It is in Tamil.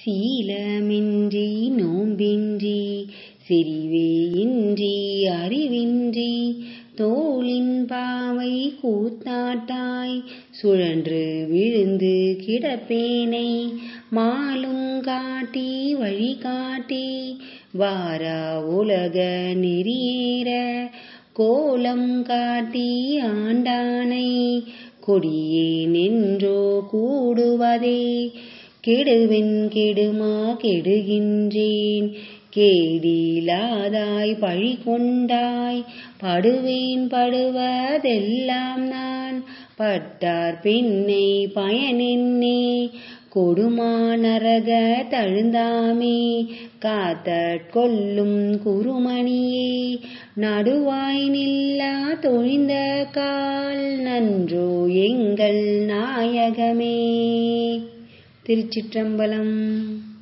சீலமின்றி நோம்பின்றி செறிவே இன்றி அறிவின்றி தோளின் பாவை கூத்தாட்டாய் சுழன்று விழுந்து கிடப்பேனை மாலும் காட்டி வழி காட்டி வாரா உலக நெறியேற கோலம் காட்டி ஆண்டானை கொடியே நின்றோ கூடுவதே கெடுவென் கெடுமா கெடுகின்றேன் கேடிலாதாய் பழி கொண்டாய் படுவேன் படுவதெல்லாம் நான் பட்டார் பெண்ணை பயனென்னே கொடுமா நரக தழுந்தாமே காத்த கொல்லும் குருமணியே நடுவாய் நில்லா தொழிந்த கால் நன்றோ எங்கள் நாயகமே திருச்சிற்றம்பலம்